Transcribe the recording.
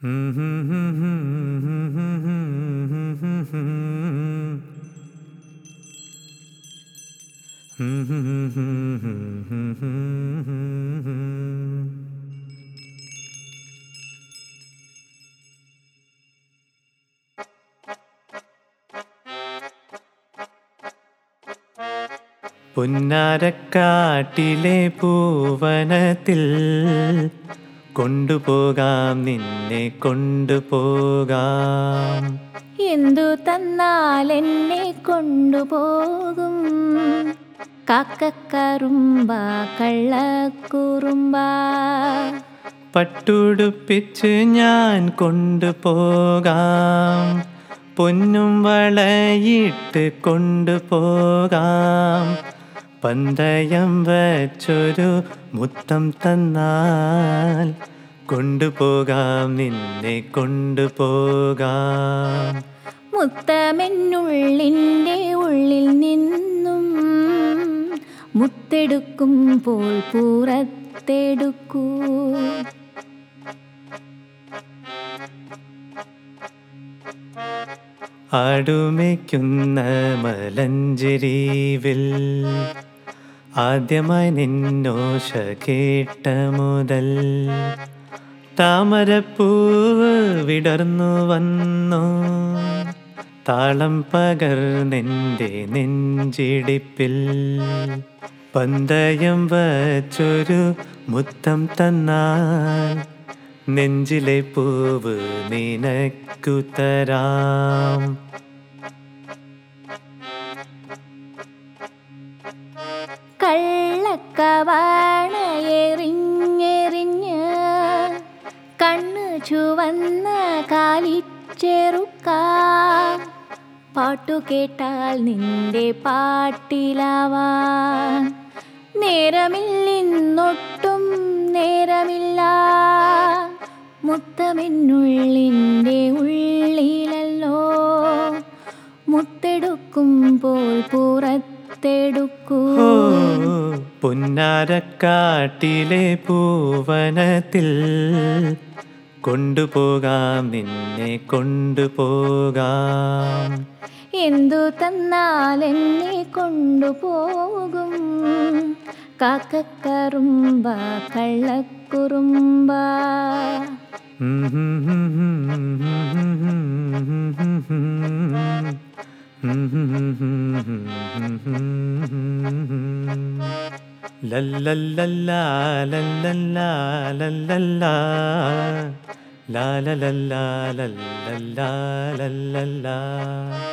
പുന്നാരക്കാട്ടിലെ പൂവനത്തിൽ കൊണ്ടുപോകാം നിന്നെ കൊണ്ടുപോകാം എന്തു തന്നാൽ എന്നെ കൊണ്ടുപോകും കാക്കക്കറുമ്പ കള്ളക്കുറുമ്പ പട്ടുടുപ്പിച്ച് ഞാൻ കൊണ്ടുപോകാം പൊന്നും വളയിട്ട് കൊണ്ടുപോകാം പന്തയം വച്ചൊരു മുത്തം തന്നാൽ കൊണ്ടുപോകാം നിന്നെ കൊണ്ടുപോകാം മുത്തമെന്നുള്ളിൻ്റെ ഉള്ളിൽ നിന്നും മുത്തെടുക്കുമ്പോൾ പുറത്തെടുക്കൂ അടുമയ്ക്കുന്ന മലഞ്ചെരീവിൽ ആദ്യമായി നിന്നോശ കേട്ട മുതൽ താമരപ്പൂവ് വിടർന്നു വന്നു താളം പകർന്നെൻ്റെ നെഞ്ചിടിപ്പിൽ പന്തയം വച്ചൊരു മുത്തം തന്നാൽ നെഞ്ചിലെ പൂവ് നിനക്കു തരാം കള്ളക്കവാണയെറിഞ്ഞെറിഞ്ഞ് കണ്ണു ചുവന്ന കാലിച്ചെറുക്ക പാട്ടു കേട്ടാൽ നിന്റെ പാട്ടിലാവാൻ നേരമില്ലിന്നൊട്ടും നേരമില്ല മുത്തമെന്നുള്ളിൻ്റെ ഉള്ളിലല്ലോ മുത്തെടുക്കുമ്പോൾ പുറത്തെടുക്കൂ ഓ പുന്നാരക്കാട്ടിലെ പൂവനത്തിൽ കൊണ്ടുപോകാം നിന്നെ കൊണ്ടുപോകാം എന്തു തന്നാൽ എന്നെ കൊണ്ടുപോകും കാക്കക്കറുമ്പ കള്ളക്കുറുമ്പ ലല്ലല്ലല്ലാ ലല്ലല്ലാ ലല്ലല്ലാ ലാലലല്ലാ ലല്ലല്ലാ ലല്ലല്ലാ